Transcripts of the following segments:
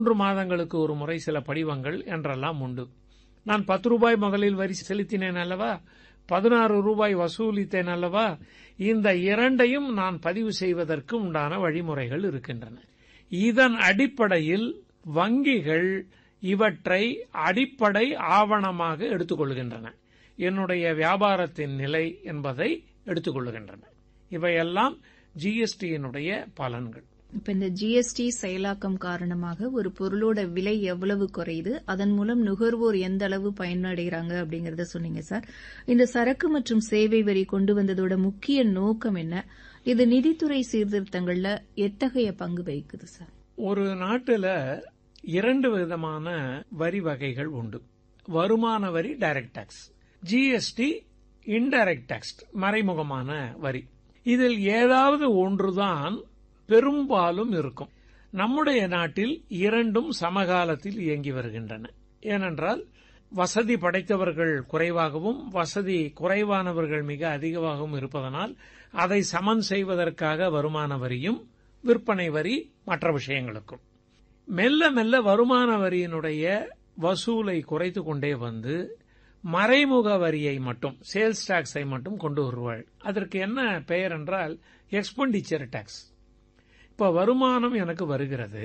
மூன்று மாதங்களுக்கு ஒரு முறை சில படிவங்கள் என்றெல்லாம் உண்டு நான் பத்து ரூபாய் முதலில் வரி செலுத்தினேன் அல்லவா பதினாறு ரூபாய் வசூலித்தேன் அல்லவா இந்த இரண்டையும் நான் பதிவு செய்வதற்கு உண்டான வழிமுறைகள் இருக்கின்றன இதன் அடிப்படையில் வங்கிகள் இவற்றை அடிப்படை ஆவணமாக எடுத்துக்கொள்கின்றன என்னுடைய வியாபாரத்தின் நிலை என்பதை எடுத்துக்கொள்கின்றன இவையெல்லாம் ஜிஎஸ்டியினுடைய பலன்கள் இப்ப இந்த ஜிஎஸ்டி செயலாக்கம் காரணமாக ஒரு பொருளோட விலை எவ்வளவு குறையுது அதன் மூலம் நுகர்வோர் எந்த அளவு பயனடைகிறாங்க அப்படிங்கறத சொன்னீங்க சார் இந்த சரக்கு மற்றும் சேவை வரி கொண்டு வந்ததோட முக்கிய நோக்கம் என்ன இது நிதித்துறை சீர்திருத்தங்கள்ல எத்தகைய பங்கு வகிக்குது சார் ஒரு நாட்டுல இரண்டு விதமான வரி வகைகள் உண்டு வருமான வரி direct tax GST indirect tax மறைமுகமான வரி இதில் ஏதாவது ஒன்றுதான் பெரும்பாலும் இருக்கும் நம்முடைய நாட்டில் இரண்டும் சமகாலத்தில் இயங்கி வருகின்றன ஏனென்றால் வசதி படைத்தவர்கள் குறைவாகவும் வசதி குறைவானவர்கள் மிக அதிகமாகவும் இருப்பதனால் அதை சமன் செய்வதற்காக வருமான வரியும் விற்பனை வரி மற்ற விஷயங்களுக்கும் மெல்ல மெல்ல வருமான வரியினுடைய வசூலை குறைத்து கொண்டே வந்து மறைமுக வரியை மட்டும் சேல்ஸ் டாக்ஸை மட்டும் கொண்டு வருவாள் அதற்கு என்ன பெயர் என்றால் எக்ஸ்பெண்டிச்சர் டாக்ஸ் இப்ப வருமானம் எனக்கு வருகிறது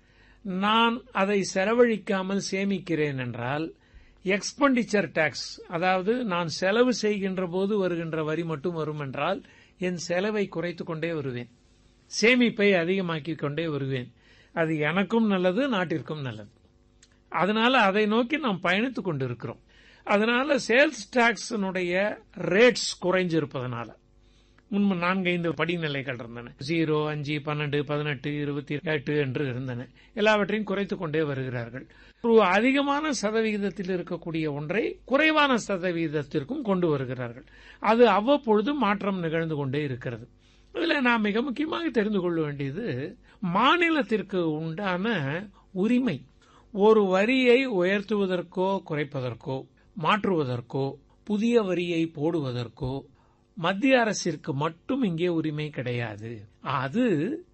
நான் அதை செலவழிக்காமல் சேமிக்கிறேன் என்றால் எக்ஸ்பெண்டிச்சர் டாக்ஸ் அதாவது நான் செலவு செய்கின்ற போது வருகின்ற வரி மட்டும் வரும் என்றால் என் செலவை குறைத்துக் கொண்டே வருவேன் சேமிப்பை அதிகமாக்கிக் கொண்டே வருவேன் அது எனக்கும் நல்லது நாட்டிற்கும் நல்லது அதனால அதை நோக்கி நாம் பயணித்துக் கொண்டிருக்கிறோம் அதனால சேல்ஸ் டாக்ஸினுடைய ரேட்ஸ் குறைஞ்சிருப்பதனால முன்பு நான்கு ஐந்து படிநிலைகள் இருந்தன ஜீரோ அஞ்சு பன்னெண்டு பதினெட்டு இருபத்தி எட்டு என்று இருந்தன எல்லாவற்றையும் குறைத்துக் கொண்டே வருகிறார்கள் ஒரு அதிகமான சதவிகிதத்தில் இருக்கக்கூடிய ஒன்றை குறைவான சதவிகிதத்திற்கும் கொண்டு வருகிறார்கள் அது அவ்வப்பொழுது மாற்றம் நிகழ்ந்து கொண்டே இருக்கிறது இதுல நாம் மிக முக்கியமாக தெரிந்து கொள்ள வேண்டியது மாநிலத்திற்கு உண்டான உரிமை ஒரு வரியை உயர்த்துவதற்கோ குறைப்பதற்கோ மாற்றுவதற்கோ புதிய வரியை போடுவதற்கோ மத்திய அரசிற்கு மட்டும் இங்கே உரிமை கிடையாது அது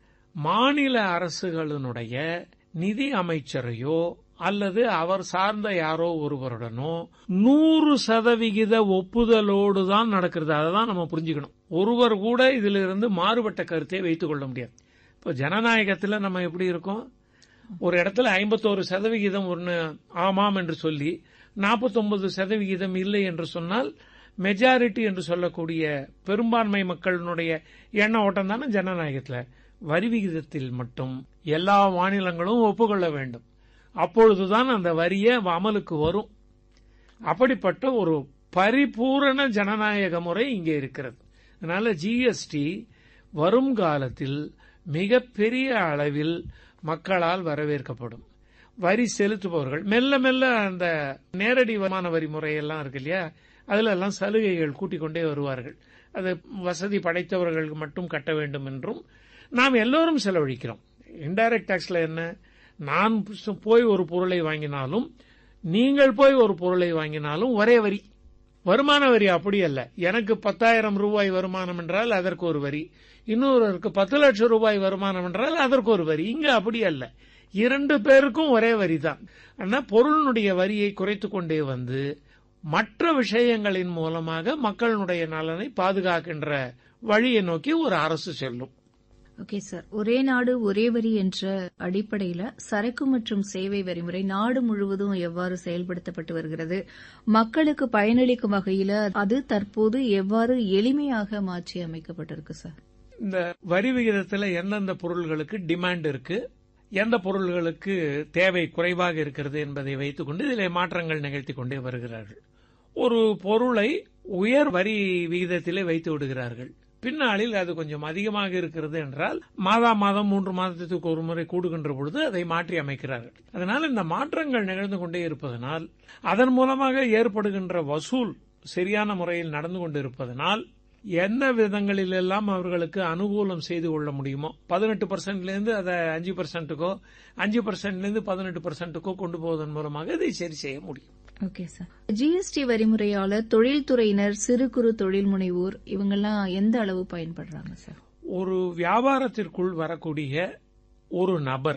மாநில அரசுகளினுடைய நிதி அமைச்சரையோ அல்லது அவர் சார்ந்த யாரோ ஒருவருடனோ நூறு சதவிகித ஒப்புதலோடு தான் நடக்கிறது அதை தான் நம்ம புரிஞ்சுக்கணும் ஒருவர் கூட இதிலிருந்து மாறுபட்ட கருத்தை வைத்துக் கொள்ள முடியாது இப்போ ஜனநாயகத்தில் நம்ம எப்படி இருக்கோம் ஒரு இடத்துல ஐம்பத்தோரு சதவிகிதம் ஒன்று ஆமாம் என்று சொல்லி நாற்பத்தொன்பது சதவிகிதம் இல்லை என்று சொன்னால் மெஜாரிட்டி என்று சொல்லக்கூடிய பெரும்பான்மை மக்களினுடைய எண்ண ஓட்டம் தானே ஜனநாயகத்தில் வரி விகிதத்தில் மட்டும் எல்லா மாநிலங்களும் ஒப்புக்கொள்ள வேண்டும் அப்பொழுதுதான் அந்த வரிய அமலுக்கு வரும் அப்படிப்பட்ட ஒரு பரிபூரண ஜனநாயக முறை இங்கே இருக்கிறது அதனால ஜிஎஸ்டி வரும் காலத்தில் மிகப்பெரிய அளவில் மக்களால் வரவேற்கப்படும் வரி செலுத்துபவர்கள் மெல்ல மெல்ல அந்த நேரடி வருமான வரி முறையெல்லாம் இருக்கு இல்லையா அதுல எல்லாம் சலுகைகள் கூட்டிக் கொண்டே வருவார்கள் அது வசதி படைத்தவர்களுக்கு மட்டும் கட்ட வேண்டும் என்றும் நாம் எல்லோரும் செலவழிக்கிறோம் இன்டைரக்ட் டாக்ஸ்ல என்ன நான் போய் ஒரு பொருளை வாங்கினாலும் நீங்கள் போய் ஒரு பொருளை வாங்கினாலும் ஒரே வரி வருமான வரி அப்படி அல்ல எனக்கு பத்தாயிரம் ரூபாய் வருமானம் என்றால் அதற்கு ஒரு வரி இன்னொருவருக்கு பத்து லட்சம் ரூபாய் வருமானம் என்றால் அதற்கு ஒரு வரி இங்க அப்படி அல்ல இரண்டு பேருக்கும் ஒரே வரி தான் ஆனா பொருளினுடைய வரியை குறைத்து கொண்டே வந்து மற்ற விஷயங்களின் மூலமாக மக்களுடைய நலனை பாதுகாக்கின்ற வழியை நோக்கி ஒரு அரசு செல்லும் ஓகே சார் ஒரே நாடு ஒரே வரி என்ற அடிப்படையில சரக்கு மற்றும் சேவை வரிமுறை நாடு முழுவதும் எவ்வாறு செயல்படுத்தப்பட்டு வருகிறது மக்களுக்கு பயனளிக்கும் வகையில அது தற்போது எவ்வாறு எளிமையாக மாற்றி அமைக்கப்பட்டிருக்கு சார் இந்த வரி விகிதத்தில் எந்தெந்த பொருள்களுக்கு டிமாண்ட் இருக்கு எந்த பொருள்களுக்கு தேவை குறைவாக இருக்கிறது என்பதை வைத்துக்கொண்டு இதில் மாற்றங்கள் நிகழ்த்தி கொண்டே வருகிறார்கள் ஒரு பொருளை உயர் வரி விகிதத்திலே வைத்து விடுகிறார்கள் பின்னாளில் அது கொஞ்சம் அதிகமாக இருக்கிறது என்றால் மாதா மாதம் மூன்று மாதத்துக்கு ஒரு முறை கூடுகின்ற பொழுது அதை மாற்றி அமைக்கிறார்கள் அதனால் இந்த மாற்றங்கள் நிகழ்ந்து கொண்டே இருப்பதனால் அதன் மூலமாக ஏற்படுகின்ற வசூல் சரியான முறையில் நடந்து கொண்டிருப்பதனால் எந்த விதங்களிலெல்லாம் அவர்களுக்கு அனுகூலம் செய்து கொள்ள முடியுமோ பதினெட்டு பர்சன்ட்லேருந்து அதை அஞ்சு பர்சன்ட்டுக்கோ அஞ்சு பர்சன்ட்லேருந்து பதினெட்டு பர்சன்ட்டுக்கோ கொண்டு போவதன் மூலமாக இதை சரி செய்ய முடியும் ஓகே சார் ஜிஎஸ்டி வரிமுறையால தொழில்துறையினர் சிறு குறு தொழில் முனைவோர் இவங்கெல்லாம் எந்த அளவு பயன்படுறாங்க சார் ஒரு வியாபாரத்திற்குள் வரக்கூடிய ஒரு நபர்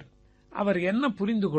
அவர் என்ன புரிந்து